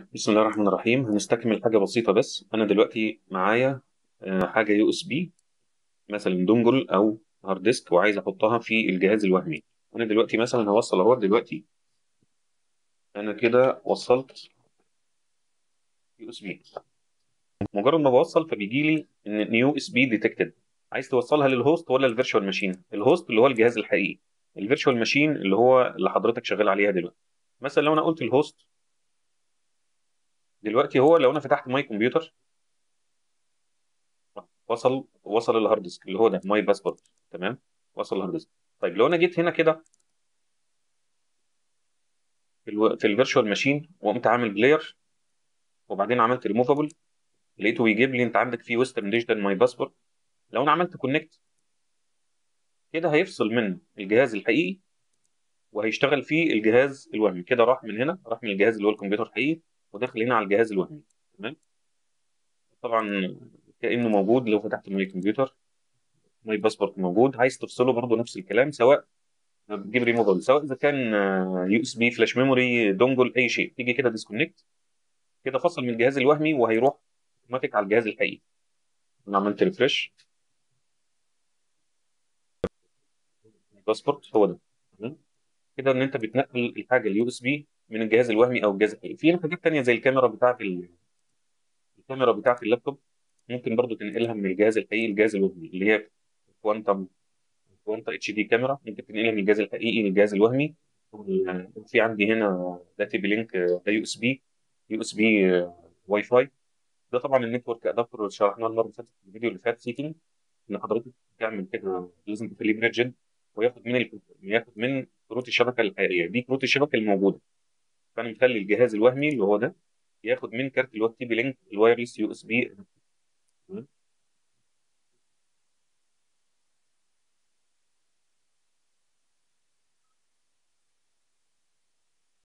بسم الله الرحمن الرحيم هنستكمل حاجة بسيطة بس أنا دلوقتي معايا آه، حاجة يو اس بي مثلا دونجل أو هارد ديسك وعايز أحطها في الجهاز الوهمي أنا دلوقتي مثلا هوصل أهو دلوقتي أنا كده وصلت يو اس بي مجرد ما بوصل فبيجي لي إن يو اس بي ديتكتد عايز توصلها للهوست ولا الفيرتشوال ماشين الهوست اللي هو الجهاز الحقيقي الفيرتشوال ماشين اللي هو اللي حضرتك شغال عليها دلوقتي مثلا لو أنا قلت الهوست دلوقتي هو لو أنا فتحت ماي كمبيوتر وصل وصل الهارد ديسك اللي هو ده ماي باسورد تمام وصل الهارد ديسك طيب لو انا جيت هنا كده في الو... في الفيرتشوال ماشين وقمت عامل بلاير وبعدين عملت ريموفابل لقيته بيجيب لي انت عندك في ويسترن ديجيتال ماي باسورد لو انا عملت كونكت كده هيفصل من الجهاز الحقيقي وهيشتغل في الجهاز الوهمي كده راح من هنا راح من الجهاز اللي هو الكمبيوتر الحقيقي وداخل هنا على الجهاز الوهمي تمام طبعا كانه موجود لو فتحت ماي كمبيوتر ماي باسورد موجود عايز تفصله برضه نفس الكلام سواء بتجيب ريموفال سواء اذا كان يو اس بي فلاش ميموري دونجل اي شيء تيجي كده ديسكونكت كده فصل من الجهاز الوهمي وهيروح اوتوماتيك على الجهاز الحقيقي انا عملت ريفرش باسبورت هو ده تمام كده ان انت بتنقل الحاجه اليو اس بي من الجهاز الوهمي او الجهاز الحقيقي في حاجات تانية زي الكاميرا بتاعت ال... الكاميرا بتاعت اللابتوب ممكن برضو تنقلها من الجهاز الحقيقي للجهاز الوهمي اللي هي كوانتم كوانتا اتش دي كاميرا ممكن تنقلها من الجهاز الحقيقي للجهاز الوهمي في عندي هنا داتي بلينك ده يو اس بي يو اس بي واي فاي ده طبعا النتورك ادابتر اللي شرحناه المره اللي فاتت في الفيديو اللي فات سيتنج ان حضرتك تعمل كده لازم تخليه بريدجن وياخد من ال... ياخد من كروت الشبكه الحقيقيه دي كروت الشبكه الموجوده فانا مخلي الجهاز الوهمي اللي هو ده ياخد من كارت اللي هو التي بي لينك الوايرلس يو اس بي